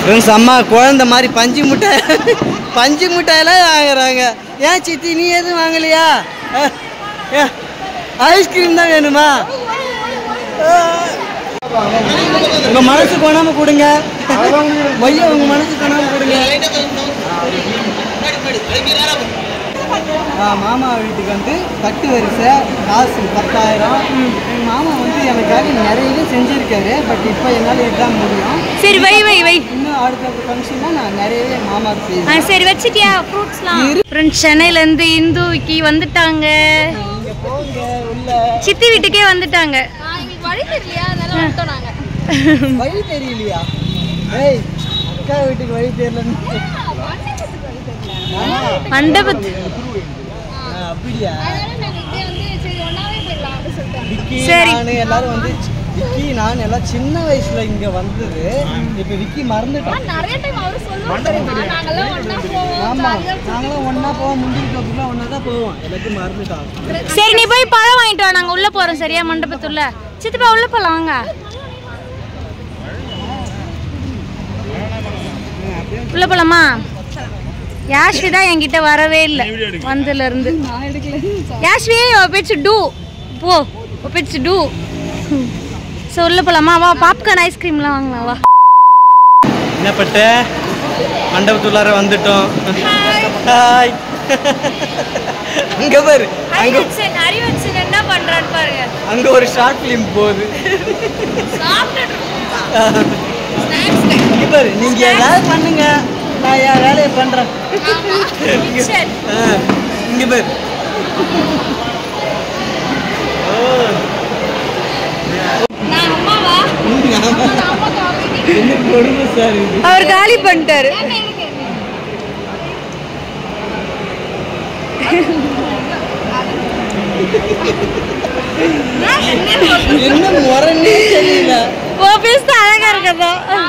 Friends அம்மா குழந்த மாதிரி பஞ்சு மிட்டாய் பஞ்சு மிட்டாயெல்லாம் வாங்குறாங்க ஏன் சித்தி நீ எதுவும் வாங்கலையா ஐஸ்கிரீம் தான் வேணுமா உங்க மனசு கொணாம கொடுங்க மைய உங்க மனசு கொணாம கொடுங்க ஆ, மாமா வீட்டுக்கு வந்து கட்டு வரிசை காசு பத்தாயிரம் எங்க மாமா வந்து எனக்காக நிறையவே செஞ்சிருக்காரு பட் இப்போ என்னால் இதுதான் முடியும் சரி வை வை வை இன்னும் அடுத்த ஃபங்க்ஷன்னா நான் நிறையவே மாமாவுக்கு செய்வேன் ஆ சரி வச்சிட்டியா ஃப்ரூட்ஸ்லாம் ஃப்ரெண்ட்ஸ் சென்னையிலேருந்து இந்துக்கு வந்துட்டாங்க நீங்க போங்க உள்ள சித்தி வீட்டுக்கே வந்துட்டாங்க வழி தெரியலையா ஏய் அக்கா வீட்டுக்கு வழி தெரியலன்னு ஆ, மண்டபத்து ஆ, அப்படியா விக்கி சரி. நான் எல்லாரும் வந்து விக்கி நான் எல்லாம் சின்ன வயசுல இங்க வந்தது இப்ப விக்கி மறந்துட்டோம் ஆமா நாங்களும் ஒண்ணா போவோம் முந்திரி தோப்புக்குலாம் ஒண்ணா தான் போவோம் எல்லாத்தையும் மறந்துட்டோம் சரி நீ போய் பழம் வாங்கிட்டு வா நாங்க உள்ள போறோம் சரியா மண்டபத்துள்ள சித்தப்பா உள்ள போலாம் வாங்க உள்ள போலாமா யாஷ்வி தான் என்கிட்ட வரவே இல்லை வந்ததுல இருந்து யாஷ்வி ஒப்பிச்சு டூ போ ஒப்பிச்சு டூ ஸோ உள்ள போலாமா வா பாப்கார்ன் ஐஸ்கிரீம்லாம் வாங்கலாம் வா என்ன பட்ட மண்டபத்துள்ளார வந்துட்டோம் ஹாய் அங்க பாரு அங்க அறிவச்சன் அறிவச்சன் என்ன பண்றான்னு பாருங்க அங்க ஒரு ஷார்ட் ஃபிலிம் போகுது இங்க பாரு நீங்க ஏதாவது பண்ணுங்க நான் என் வேலையை பண்றேன் ஆ, இங்க பாரு ஓ என்ன கொடுமை சார் இது அவர் காலி பண்ணிட்டாரு என்ன முறைன்னே தெரியல ஓ பேச அழகா இருக்கதா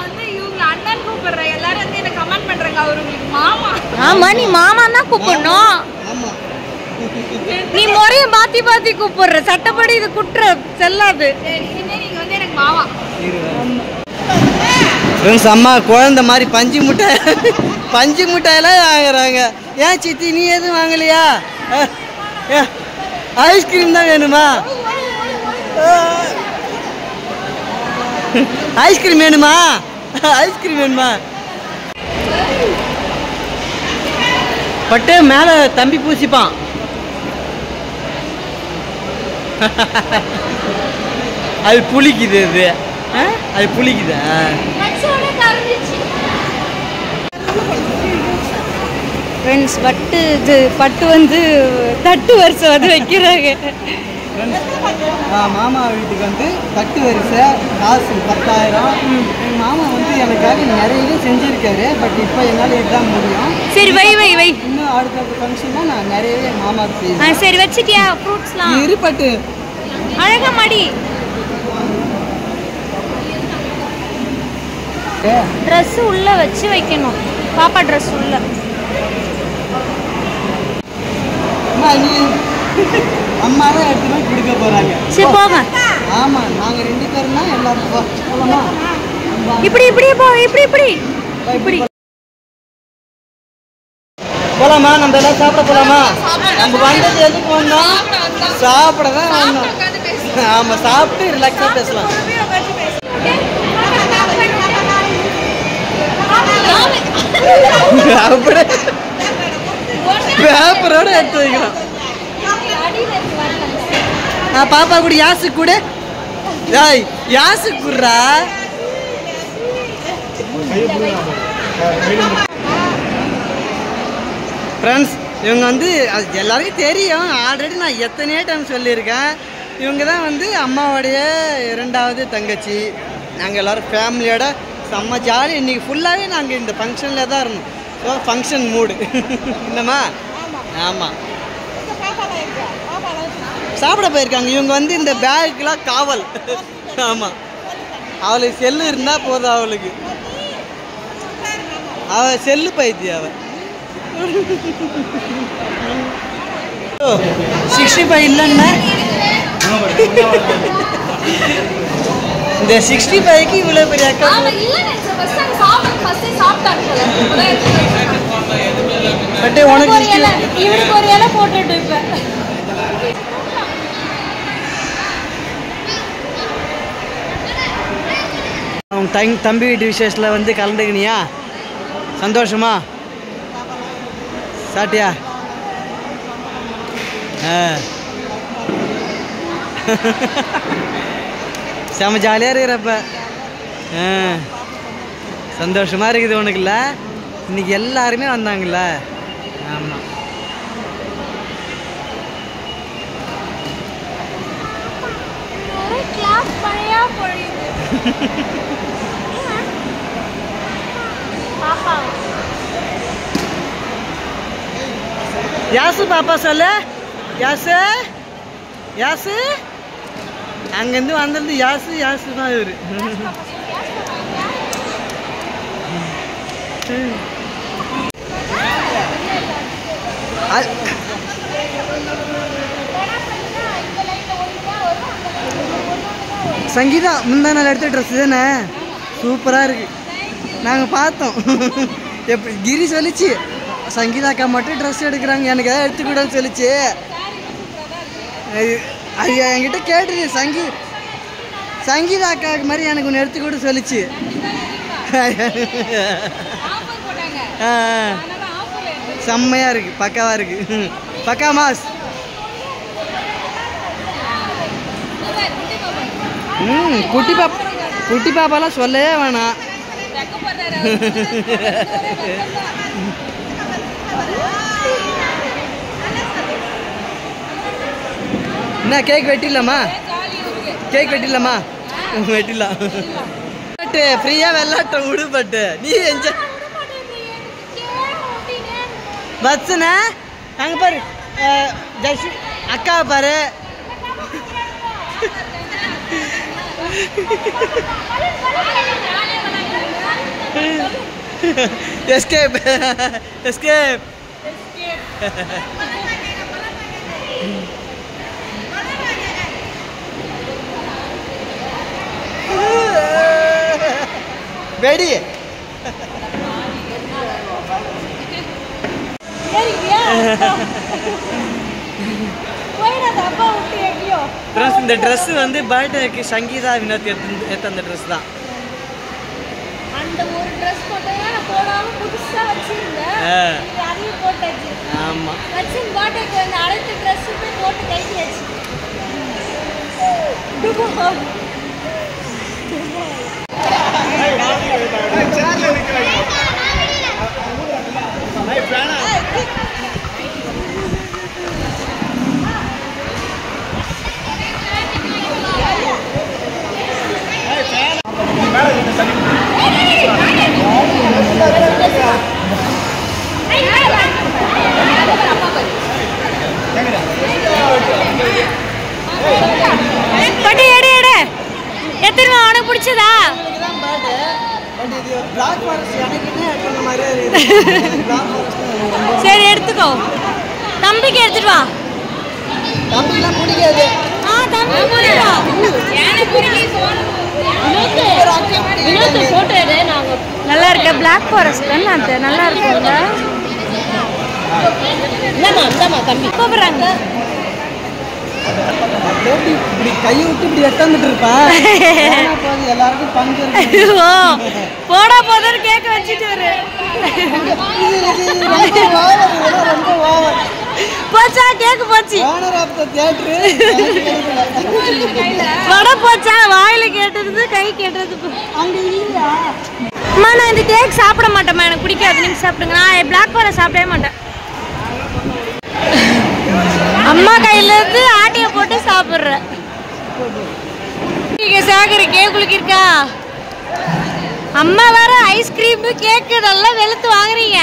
ஆமா நீ மாமா தான் கூப்பிடணும் ஆமா நீ முறைய மாத்தி மாத்தி கூப்பிடுற சட்டப்படி இது குற்றம் செல்லாது ஃப்ரெண்ட்ஸ் அம்மா குழந்த மாதிரி பஞ்சு மிட்டாய் பஞ்சு மிட்டாயெல்லாம் வாங்குறாங்க ஏன் சித்தி நீ எதுவும் வாங்கலையா ஐஸ்கிரீம் தான் வேணுமா ஐஸ்கிரீம் வேணுமா ஐஸ்கிரீம் வேணுமா பட்டு மேலே தம்பி பூசிப்பான் அது புளிக்குது அது ஆ? அது புளிக்குதா ஃப்ரெண்ட்ஸ் பட்டு இது பட்டு வந்து தட்டு வருஷம் வந்து வைக்கிறாங்க ஆ, மாமா வீட்டுக்கு வந்து கட்டு வரிசை காசு பத்தாயிரம் எங்கள் மாமா வந்து எனக்காக நிறையவே செஞ்சிருக்காரு பட் இப்போ என்னால் இதுதான் முடியும் சரி வை வை வை இன்னும் அடுத்த ஃபங்க்ஷன்னா நான் நிறையவே மாமாவுக்கு ஆ செய்வேன் சரி வச்சிட்டியா ஃப்ரூட்ஸ்லாம் இரு பட்டு அழகா மடி ட்ரெஸ் உள்ள வச்சு வைக்கணும் பாப்பா ட்ரெஸ் உள்ள அம்மா நீ அம்மா தான் எடுத்து போய் கொடுக்க போகிறாங்க சரி போங்க ஆமாம் நாங்கள் ரெண்டு பேரும் தான் எல்லாரும் போ- போலாமா இப்படி இப்படி போ இப்படி இப்படி இப்படி போலாமா நம்ம எல்லாம் சாப்பிட போலாமா நம்ம வந்தது எதுக்கு வந்தோம் சாப்பிட தான் வந்தோம் ஆமாம் சாப்பிட்டு ரிலாக்ஸாக பேசலாம் அப்படி பேப்பரோட எடுத்து வைக்கலாம் நான் பாப்பா கூட யாசு கூட ஏய் யாசு குடுறா ஃப்ரெண்ட்ஸ் இவங்க வந்து அது எல்லாருக்கும் தெரியும் ஆல்ரெடி நான் எத்தனையோ டைம் சொல்லியிருக்கேன் இவங்க தான் வந்து அம்மாவோடைய இரண்டாவது தங்கச்சி நாங்கள் எல்லோரும் ஃபேமிலியோட செம்ம ஜாலி இன்றைக்கி ஃபுல்லாகவே நாங்கள் இந்த ஃபங்க்ஷனில் தான் இருந்தோம் ஸோ ஃபங்க்ஷன் மூடு என்னம்மா ஆமாம் சாப்பிட போயிருக்காங்க இவங்க வந்து இந்த பேக்குலாம் காவல் ஆமாம் அவளுக்கு செல்லு இருந்தால் போதும் அவளுக்கு அவ செல்லு பைத்தி அவ சிக்ஸ்டி ஃபைவ் இல்லைன்னா இந்த சிக்ஸ்டி ஃபைவ்க்கு இவ்வளோ பெரிய அக்கா பட் உனக்கு 60 இவனுக்கு ஒரு இலை போட்டுட்டு இப்ப உன் தங் தம்பி வீட்டு விசேஷத்தில் வந்து கலந்துக்கினியா சந்தோஷமா சாட்டியா ஆ செம ஜாலியாக இருக்கிறப்ப ஆ சந்தோஷமாக இருக்குது உனக்குல்ல இன்னைக்கு எல்லாருமே வந்தாங்கல்ல ஆமாம் ஒரு கிளாஸ் மழையா பொழியுது பாப்பா யாசு பாப்பா சொல்லு யாசு யாசு அங்கேருந்து வந்திருந்து யாசு யாசு தான் இவரு அ- சங்கீதா முந்தா நாள் எடுத்த ட்ரெஸ் தானே சூப்பராக இருக்கு நாங்கள் பார்த்தோம் எப்படி கிரி சொல்லிச்சு சங்கீதா அக்கா மட்டும் ட்ரெஸ் எடுக்கிறாங்க எனக்கு ஏதாவது எடுத்துக்கூடாதுன்னு சொல்லிச்சு அது- அது என்கிட்ட கேட்டுது சங்கீ சங்கீதா அக்காவுக்கு மாதிரி எனக்கு ஒன்று எடுத்துக்கூட சொல்லிச்சு ஆ, ஆ. செம்மையா இருக்கு பக்காவா இருக்கு பக்கா மாஸ் ம் குட்டி பாப்பா குட்டி பாப்பாலாம் சொல்லவே வேணாம் என்ன கேக் வெட்டிடலாமா கேக் வெட்டிடலாமா வெட்டிடலாம் பட்டு ஃப்ரீயாக வெள்ளாட்டம் விடு பட்டு நீ என்ஜாய் பஸ்ஸுண்ணா அங்கே பாரு அஹ், ஜெயஸ்ரீ அக்கா பாரு எஸ்கேப் எஸ்கேப் வெடி போயிடாத அப்பா விட்டு எங்கேயோ ட்ரெஸ் இந்த ட்ரெஸ் வந்து பர்த்டேக்கு சங்கீதா வினோத் எடுத்து எடுத்த அந்த ட்ரெஸ் தான் அந்த ஒரு ட்ரெஸ் மட்டும் நான் போடாம புதுசா வச்சிருந்தேன் ஆ. இது அதையும் போட்டாச்சு ஆமாம் வச்சு பாட்டுக்கு வந்து அடுத்த ட்ரெஸ்ஸுமே போட்டு கையாச்சு பட்டு எடு எடு எத்தனை அவனுக்கு பிடிச்சதா தான் பர்த்டே பட் இது பிளாக் ஃபாரஸ்ட் எனக்கு என்ன எடுத்த மாதிரியே இருக்குது பிளாக் ஃபாரஸ்ட் சரி எடுத்துக்கோ தம்பிக்கு எடுத்துட்டு வா தம்பிக்கெல்லாம் பிடிக்காது ஆ தம்பி புரியுதா நல்லா இருக்க பிளாக் ஃபாரஸ்ட் தானே நல்லா இருக்கும்ல கூப்பிடுறாங்க எப்படி இப்படி கையை விட்டு இப்படி எட்டாந்துட்டு இருப்பேன் போனா போது எல்லாருக்கும் பங்கு இருக்கு ஓ போடா போதுன்னு கேட்க வச்சுட்டு வரு இது இது ரொம்ப ஓவர் இதெல்லாம் ரொம்ப ஓவர் போச்சா கேக்கு போச்சு ஓனர் ஆஃப் த தியேட்டரு வடை போச்சா வாயில கேட்டது கை கேட்டது அங்கே இல்லையா அம்மா நான் இந்த கேக் சாப்பிட மாட்டேம்மா எனக்கு பிடிக்காது நீங்க சாப்பிடுங்க நான் பிளாக் ஃபாரஸ்ட் சாப்பிடவே மாட்டேன் அம்மா கையில இருந்து ஆட்டிய போட்டு சாப்பிடுறேன் நீங்க சாகுற கேக்குளுக்கு இருக்கா அம்மா வேற ஐஸ்கிரீம் கேக்கு நல்லா வெளுத்து வாங்குறீங்க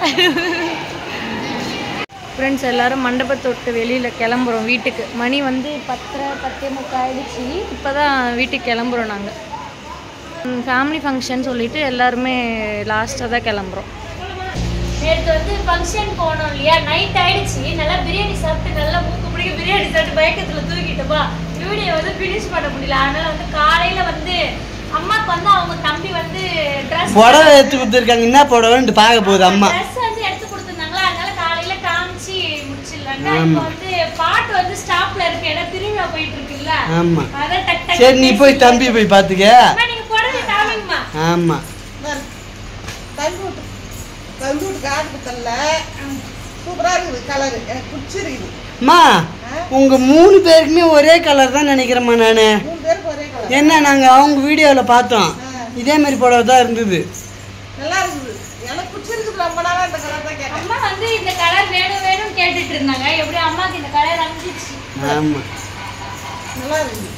ஃப்ரெண்ட்ஸ் எல்லாரும் மண்டபத்தை விட்டு வெளியில் கிளம்புறோம் வீட்டுக்கு மணி வந்து பத்தரை பத்தே முக்கால் ஆயிடுச்சு இப்போ தான் வீட்டுக்கு கிளம்புறோம் நாங்கள் ஃபேமிலி ஃபங்க்ஷன் சொல்லிட்டு எல்லாருமே லாஸ்ட்டாக தான் கிளம்புறோம் நேற்று வந்து ஃபங்க்ஷன் போனோம் இல்லையா நைட் ஆயிடுச்சு நல்லா பிரியாணி சாப்பிட்டு நல்லா மூக்கு பிடிக்க பிரியாணி சாப்பிட்டு பயக்கத்துல தூக்கிட்டோமா வீடியோ வந்து ஃபினிஷ் பண்ண முடியல அதனால வந்து காலையில வந்து அம்மாக்கு வந்து அவங்க தம்பி வந்து ட்ரெஸ் புடவை எடுத்து கொடுத்துருக்காங்க என்ன புடவைன்ட்டு பார்க்க போகுது அம்மா ட்ரெஸ் வந்து எடுத்து கொடுத்துருந்தாங்களா அதனால காலையில காமிச்சு முடிச்சிடலாங்க ஆமா. இப்போ வந்து பாட்டு வந்து ஸ்டாப்ல இருக்கு ஏன்னா திருவிழா போயிட்டு இருக்குல்ல ஆமா அதான் டக் டக் சரி நீ போய் தம்பி போய் பார்த்துக்க அம்மா, நீங்க புடவை காமிங்கம்மா ஆமா பாரு. தம்பி விட்டு தம்பி விட்டு காட்டு தல்ல சூப்பரா இருக்குது கலரு எனக்கு பிடிச்சிருக்குது அம்மா உங்க மூணு பேருக்குமே ஒரே கலர் தான் நினைக்கிறேம்மா நான் மூணு பேருக்கு ஒரே கலர் என்ன நாங்க அவங்க வீடியோவில் பார்த்தோம் இதே மாதிரி புடவை தான் இருந்தது நல்லா இருக்குது எனக்கு பிடிச்சிருக்குது ரொம்ப நாளா இந்த கலர் தான் கேட்டேன் அம்மா வந்து இந்த கலர் வேணும் வேணும் கேட்டுட்டு இருந்தாங்க எப்படி அம்மாக்கு இந்த கலர் அமைஞ்சிச்சு ஆமா நல்லா இருக்குது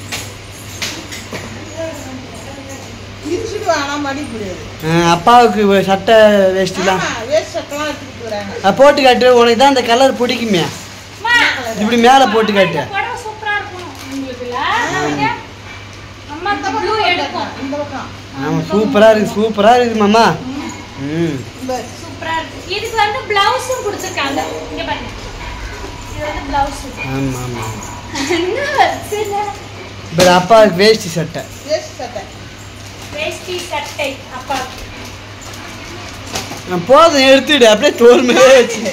பிரிச்சுட்டு ஆனா மடி முடியாது ஆ, அப்பாவுக்கு வ- சட்டை வேஷ்டிலாம் ஆமா வேஸ்ட் சட்டெல்லாம் எடுத்துட்டு போறாங்க அஹ் போட்டு காட்டு உனக்கு தான் அந்த கலர் பிடிக்குமே அம்மா இப்படி மேலே போட்டு காட்டு இந்த புடவை சூப்பரா இருக்கும் உங்களுக்குல பாருங்க. அம்மாக்கு ப்ளூ எடுக்கும் இந்த பக்கம் ஆமாம் சூப்பராக இருக்குது சூப்பராக இருக்குது மாமா ம் இந்த சூப்பரா இருக்கு இதுக்கு வந்து பிளவுஸும் கொடுத்துருக்காங்க இங்க பாருங்க இது வந்து பிளவுஸ் ஆமாம் ஆமாம் என்ன வச்சுல இப்போ அப்பாவுக்கு வேஷ்டி சட்டை வேஸ்ட் சட்டை வேஷ்டி சட்டை அப்பாவுக்கு நான் போதும் எடுத்துடு அப்படியே தோல் மேலே வச்சு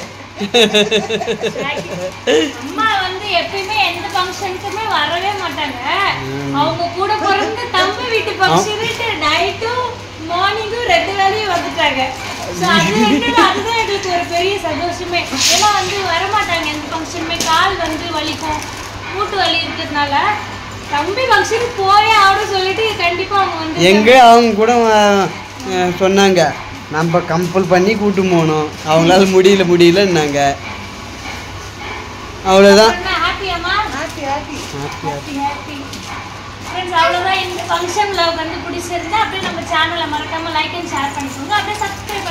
அம்மா வந்து எப்பயுமே எந்த ஃபங்க்ஷனுக்குமே வரவே மாட்டாங்க அவங்க கூட பிறந்த தம்பி வீட்டு ஃபங்க்ஷனுக்கு நைட்டும் மார்னிங்கும் ரெண்டு வேலையும் வந்துட்டாங்க ஸோ அது எங்களுக்கு அதுதான் எங்களுக்கு ஒரு பெரிய சந்தோஷமே ஏன்னா வந்து வரமாட்டாங்க எந்த ஃபங்க்ஷனுமே கால் வந்து வலிக்கும் மூட்டு வலி இருக்கிறதுனால தம்பி ஃபங்க்ஷனுக்கு போயே ஆகணும்னு சொல்லிட்டு கண்டிப்பா அவங்க வந்து எங்கே அவங்க கூட அஹ், சொன்னாங்க நம்ம கம்பல் பண்ணி கூட்டு போகணும் அவங்களால முடியல முடியலன்னாங்க அவ்வளோதான் ஹாப்பியாமா ஆட்டி ஆட்டி ஹாப்பி ஹாப்பி ஃப்ரெண்ட்ஸ் அவ்வளோதான் இந்த ஃபங்க்ஷன் லவ் வந்து பிடிச்சிருந்தா அப்படியே நம்ம சேனலை மறக்காம லைக் அண்ட் ஷேர் பண்ணிக்கோங்க அப்படியே சப்ஸ்கிரைப்